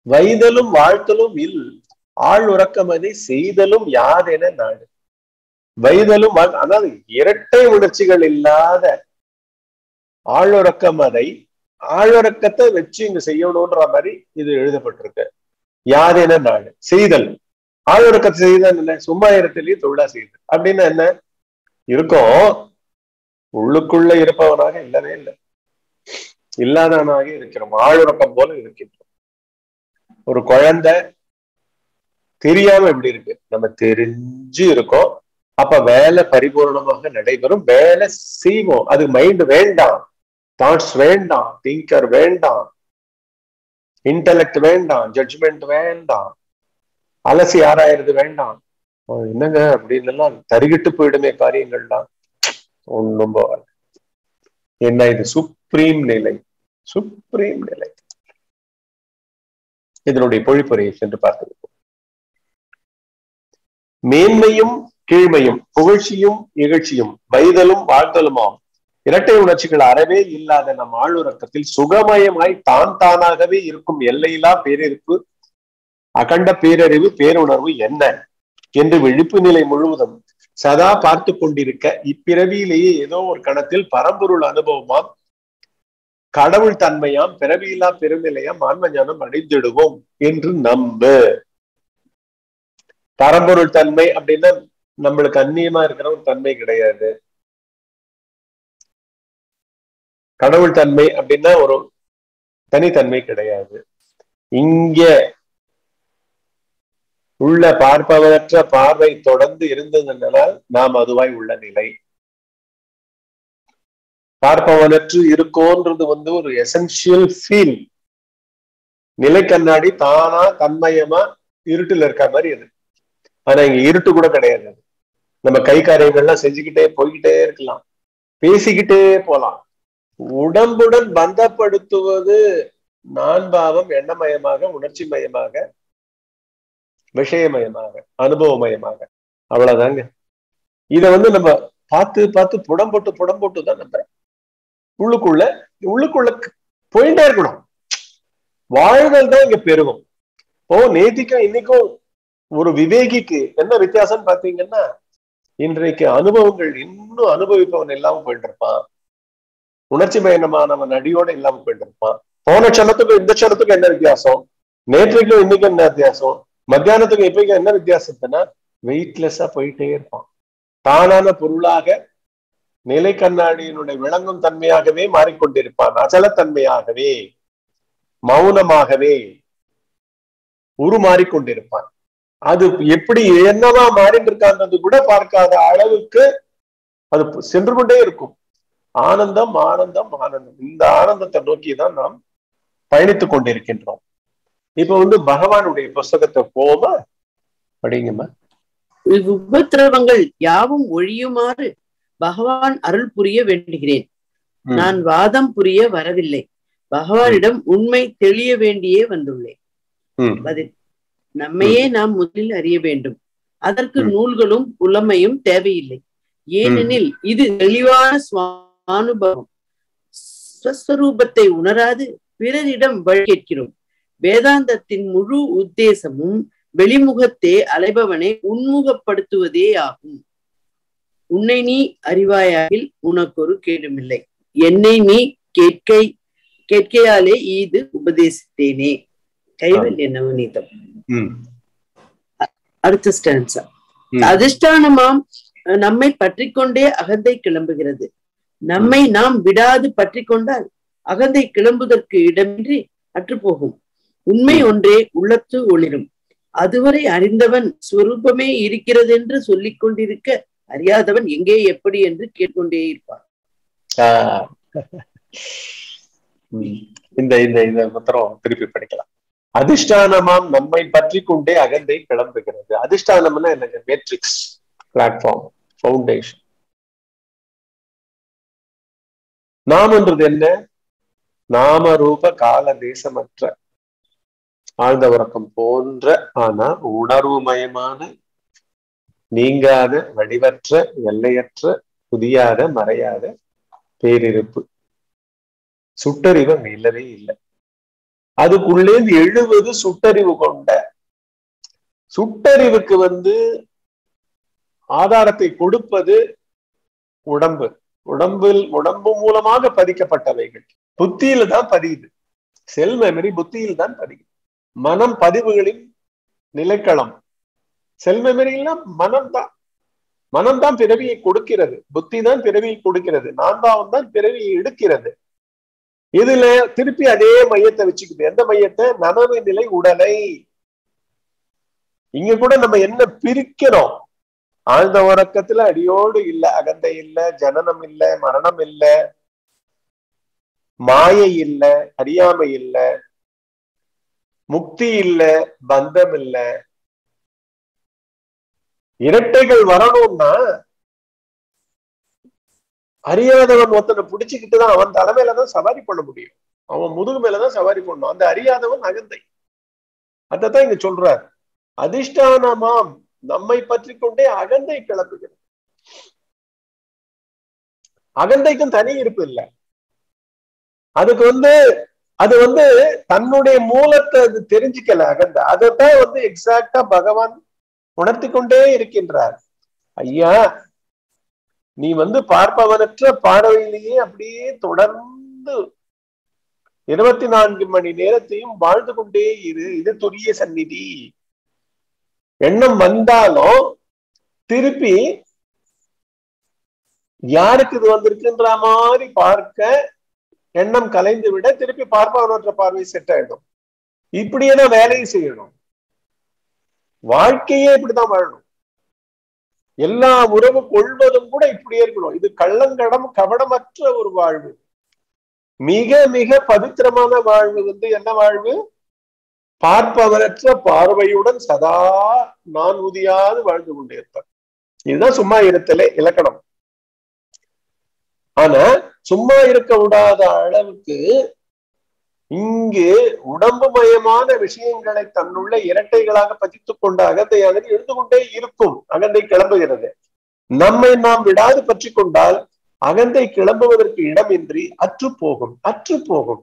வைதலும் வாழ்த்தலும் இல் ஆள் உறக்கமதை செய்தலும் யாதென நாடு வைதலும் வாழ்- அதாவது இரட்டை உணர்ச்சிகள் இல்லாத ஆளுறக்கம் அதை ஆளுறக்கத்தை வச்சு இங்க செய்யணும்ன்ற மாதிரி இது எழுதப்பட்டிருக்கு யாதென நாடு செய்தல் ஆளுறக்கத்தை செய்தல் என்ன சும்மா இடத்திலேயே தொழிலா செய்தல் அப்படின்னா என்ன இருக்கும் உள்ளுக்குள்ள இருப்பவனாக இல்லவே இல்லை இல்லாதவனாக இருக்கிறோம் ஆளுறக்கம் போல இருக்கின்றோம் ஒரு குழந்தை தெரியாம எப்படி இருக்கு நம்ம தெரிஞ்சு இருக்கோம் அப்ப வேலை பரிபூர்ணமாக நடைபெறும் வேலை செய்வோம் அது மைண்ட் வேண்டாம் தாட்ஸ் வேண்டாம் திங்கர் வேண்டாம் இன்டலெக்ட் வேண்டாம் ஜட்ஜ்மெண்ட் வேண்டாம் அலசி ஆராயறது வேண்டாம் ஓ, என்னங்க அப்படின்னு எல்லாம் தருகிட்டு போயிடுமே காரியங்கள்லாம் ஒண்ணும் போகாது என்ன இது சுப்ரீம் நிலை சுப்ரீம் நிலை இதனுடைய பொழிப்புரையை சென்று பார்த்திருப்போம் மேன்மையும் கீழ்மையும் புகழ்ச்சியும் இகழ்ச்சியும் வைதலும் வாழ்த்தலுமாம் இரட்டை உணர்ச்சிகள் அறவே இல்லாத நம் ஆளுறக்கத்தில் சுகமயமாய் தான் தானாகவே இருக்கும் எல்லையில்லா பேரிருப்பு அகண்ட பேரறிவு பேருணர்வு என்ன என்று விழிப்பு நிலை முழுவதும் சதா பார்த்து கொண்டிருக்க இப்பிறவியிலேயே ஏதோ ஒரு கணத்தில் பரம்பொருள் அனுபவமாம் கடவுள் தன்மையாம் பிறவியில்லா பெருநிலையாம் ஆன்ம ஞானம் அடைந்திடுவோம் என்று நம்பு பரம்பொருள் தன்மை அப்படின்னா நம்மளுக்கு அந்நியமா இருக்கிற ஒரு தன்மை கிடையாது கடவுள் தன்மை அப்படின்னா ஒரு தனித்தன்மை கிடையாது இங்க உள்ள பார்ப்பவரற்ற பார்வை தொடர்ந்து இருந்ததுனால் நாம் அதுவாய் உள்ள நிலை பார்ப்பவனற்று இருக்கோன்றது வந்து ஒரு எசென்சியல் ஃபீல் நிலை கண்ணாடி தானா தன்மயமா இருட்டுல இருக்க மாதிரி அது ஆனா இங்க இருட்டு கூட கிடையாது நம்ம கை காரியங்கள்லாம் செஞ்சுக்கிட்டே போய்கிட்டே இருக்கலாம் பேசிக்கிட்டே போலாம் உடம்புடன் பந்தப்படுத்துவது நான் பாவம் எண்ணமயமாக உணர்ச்சி மயமாக விஷயமயமாக அனுபவமயமாக அவ்வளவுதாங்க இத வந்து நம்ம பார்த்து பார்த்து புடம் போட்டு புடம் போட்டு தான் நம்ம உள்ளுக்குள்ள உள்ளுக்குள்ள போயிட்டே இருக்கணும் வாழ்தல் தான் இங்க பெருகும் ஓ நேத்திக்கும் இன்னைக்கும் ஒரு விவேகிக்கு என்ன வித்தியாசம் பாத்தீங்கன்னா இன்றைக்கு அனுபவங்கள் இன்னும் அனுபவிப்பவன் இல்லாம போயிட்டு இருப்பான் உணர்ச்சி மயனமானவன் அடியோட இல்லாம போயிட்டு இருப்பான் போன க்ஷணத்துக்கும் இந்த க்ஷணத்துக்கும் என்ன வித்தியாசம் நேற்றைக்கும் இன்னைக்கும் என்ன வித்தியாசம் மத்தியானத்துக்கும் இப்பைக்கும் என்ன வித்தியாசத்துனா வெயிட்லெஸ்ஸா போயிட்டே இருப்பான் தானான பொருளாக நிலை கண்ணாடியினுடைய விளங்கும் தன்மையாகவே மாறிக்கொண்டிருப்பான் அச்சலத்தன்மையாகவே மௌனமாகவே உருமாறிக்கொண்டிருப்பான் அது எப்படி என்னவா மாறிட்டு இருக்கான்றது கூட பார்க்காத அளவுக்கு அது சென்று கொண்டே இருக்கும் ஆனந்தம் ஆனந்தம் ஆனந்தம் இந்த ஆனந்தத்தை நோக்கி தான் நாம் பயணித்துக் கொண்டிருக்கின்றோம் இப்ப வந்து பகவானுடைய புஸ்தகத்தை போமா படிங்கம்மா உபத்திரவங்கள் யாவும் ஒழியுமாறு பகவான் அருள் புரிய வேண்டுகிறேன் ம். நான் வாதம் புரிய வரவில்லை பகவானிடம் உண்மை தெளிய வேண்டியே வந்துள்ளேன் ம், பதில் நம்மையே நாம் முதலில் அறிய வேண்டும் அதற்கு ம். நூல்களும் புலமையும் தேவையில்லை ஏனெனில் இது தெளிவான சுவானுபவம் ஸ்வஸ்வரூபத்தை உணராது பிறரிடம் வழி கேட்கிறோம் வேதாந்தத்தின் முழு உத்தேசமும் வெளிமுகத்தே அலைபவனை உன்முகப்படுத்துவதே ஆகும் உன்னை நீ அறிவாயாகில் உனக்கொரு கேடுமில்லை என்னை நீ கேட்கை கேட்கையாலே இது உபதேசித்தேனே கைவல்ய நவநீதம் ம், அடுத்த ஸ்டான்ஸா ம். அதிஷ்டானமாம் அஹ், நம்மை பற்றி கொண்டே அகந்தை கிளம்புகிறது நம்மை நாம் விடாது பற்றி கொண்டால் அகந்தை கிளம்புவதற்கு இடமின்றி அற்றுப்போகும் உண்மை ஒன்றே உள்ளத்து ஒளிரும் அதுவரை அறிந்தவன் ஸ்வரூபமே இருக்கிறது என்று சொல்லிக் கொண்டிருக்க அறியாதவன் எங்கே எப்படி என்று கேட்டுக்கொண்டே இருப்பான் ஆஹ். ம். இந்த இந்த இந்த புத்தரம் திருப்பி படிக்கலாம் அதிஷ்டானமாம் நம்மை பற்றி கொண்டே அகந்தை கிளம்புகிறது அதிஷ்டானம்னா என்னங்க மேட்ரிக்ஸ் பிளாட்ஃபார்ம் ஃபவுண்டேஷன் நாமன்றது என்ன நாம ரூப கால தேசமற்ற ஆழ்ந்த உறக்கம் போன்ற ஆனா உணர்வுமயமான நீங்காத வடிவற்ற எல்லையற்ற புதியாத மறையாத பேரிருப்பு சுட்டறிவு அங்க இல்லவே இல்லை அதுக்குள்ளேந்து எழுவது சுட்டறிவு கொண்ட சுட்டறிவுக்கு வந்து ஆதாரத்தை கொடுப்பது உடம்பு உடம்பில் உடம்பு மூலமாக பதிக்கப்பட்டவைகள் புத்தியில தான் பதியுது செல் மெமரி புத்தியில் தான் பதியுது மனம் பதிவுகளின் நிலைக்களம் செல் மெமரிலாம் மனம் தான் மனம் தான் பிறவியை கொடுக்கிறது புத்தி தான் பிறவியை கொடுக்கிறது நான்காவன் தான் பிறவியை எடுக்கிறது இதுல திருப்பி அதே மையத்தை வச்சுக்குது எந்த மையத்தை நனவு நிலை உடலை இங்க கூட நம்ம என்ன பிரிக்கிறோம் ஆழ்ந்த உறக்கத்துல அடியோடு இல்ல அகந்தை இல்ல ஜனனம் இல்ல மரணம் இல்ல மாயை இல்ல அறியாமை இல்ல முக்தி இல்ல பந்தம் இல்ல இரட்டைகள் வரணும்னா அறியாதவன் ஒருத்தனை பிடிச்சுக்கிட்டு தான் அவன் தலைமையிலதான் சவாரி பண்ண முடியும் அவன் முதுகு மேலதான் சவாரி பண்ணணும் அந்த அறியாதவன் அகந்தை அதத்தான் இங்க சொல்றார் அதிஷ்டானமாம் நம்மை பற்றி கொண்டே அகந்தை கிளப்புகிறது அகந்தைக்கும் தனி இருப்பு இல்லை அதுக்கு வந்து அது வந்து தன்னுடைய மூலத்தை அது தெரிஞ்சுக்கல அகந்த அதைத்தான் வந்து எக்ஸாக்டா பகவான் உணர்த்தி கொண்டே இருக்கின்றார் ஐயா நீ வந்து பார்ப்பவனற்ற பார்வையிலேயே அப்படியே தொடர்ந்து இருபத்தி நான்கு மணி நேரத்தையும் வாழ்ந்து கொண்டே இரு இது துரிய சந்நிதி எண்ணம் வந்தாலும் திருப்பி யாருக்கு இது வந்திருக்குன்ற மாதிரி பார்க்க எண்ணம் கலைந்து விட திருப்பி பார்ப்பவனற்ற பார்வை செட் ஆயிடும் இப்படியே தான் வேலையை செய்யணும் வாழ்க்கையே இப்படிதான் வாழணும் எல்லா உறவு கொள்வதும் கூட இப்படியே இருக்கணும் இது கள்ளங்கடம் கபடமற்ற ஒரு வாழ்வு மிக மிக பவித்திரமான வாழ்வு வந்து என்ன வாழ்வு பார்ப்பவரற்ற பார்வையுடன் சதா நான் உதியாது வாழ்ந்து கொண்டிருப்பார் இதுதான் சும்மா இருத்தலே இலக்கணம் ஆனா சும்மா இருக்க விடாத அளவுக்கு இங்கு உடம்பு மயமான விஷயங்களை தன்னுள்ள இரட்டைகளாக பதித்துக் கொண்ட அகந்தையானது எழுந்து கொண்டே இருக்கும் அகந்தை கிளம்புகிறது நம்மை நாம் விடாது பற்றி கொண்டால் அகந்தை கிளம்புவதற்கு இடமின்றி அற்று போகும் அற்று போகும்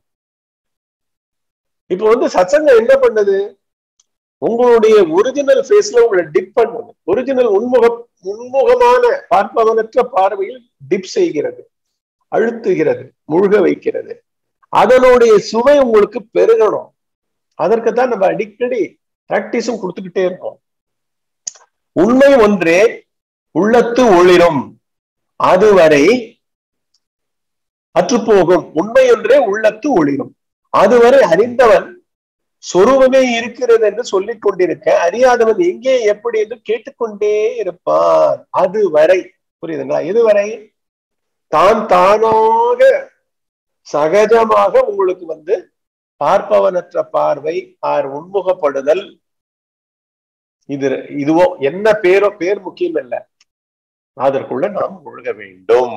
இப்ப வந்து சத்சங்கம் என்ன பண்ணுது உங்களுடைய ஒரிஜினல் ஃபேஸ்ல உங்களை டிப் பண்ணுது ஒரிஜினல் உன்முக உன்முகமான பார்ப்பவனற்ற பார்வையில் டிப் செய்கிறது அழுத்துகிறது முழுக வைக்கிறது அதனுடைய சுவை உங்களுக்கு பெருகணும் அதற்கு தான் நம்ம அடிக்கடி பிராக்டிஸும் கொடுத்துக்கிட்டே இருக்கோம் உண்மை ஒன்றே உள்ளத்து ஒளிரும் அதுவரை அற்றுப்போகும் உண்மை ஒன்றே உள்ளத்து ஒளிரும் அதுவரை அறிந்தவன் சொருவமே இருக்கிறது என்று சொல்லிக் கொண்டிருக்க அறியாதவன் எங்கே எப்படி என்று கேட்டுக்கொண்டே இருப்பான் அதுவரை புரியுதுங்களா இதுவரை தான் தானாக சகஜமாக உங்களுக்கு வந்து பார்ப்பவனற்ற பார்வை ஆர் உண்முகப்படுதல் இது இதுவோ என்ன பேரோ பேர் முக்கியம் இல்ல அதற்குள்ள நாம் ஒழுக வேண்டும்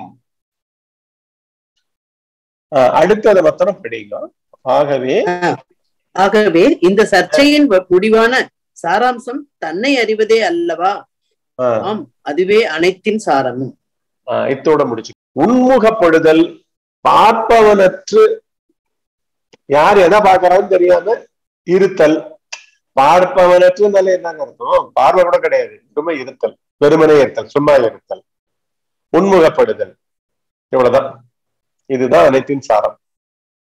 அடுத்ததை மாத்திரம் படிங்க ஆகவே ஆகவே இந்த சர்ச்சையின் முடிவான சாராம்சம் தன்னை அறிவதே அல்லவா ஆம் அதுவே அனைத்தின் சாரமும் இத்தோட முடிச்சு உண்முகப்படுதல் பார்ப்பவனற்று யார் எதை பார்க்கறான்னு தெரியாம இருத்தல் பார்ப்பவனற்றுனால என்னங்க அர்த்தம் பார்வை கூட கிடையாது சும்மா இருத்தல் வெறுமனே இருத்தல் சும்மா இருத்தல் உண்முகப்படுதல் இவ்வளவுதான் இதுதான் அனைத்தின் சாரம்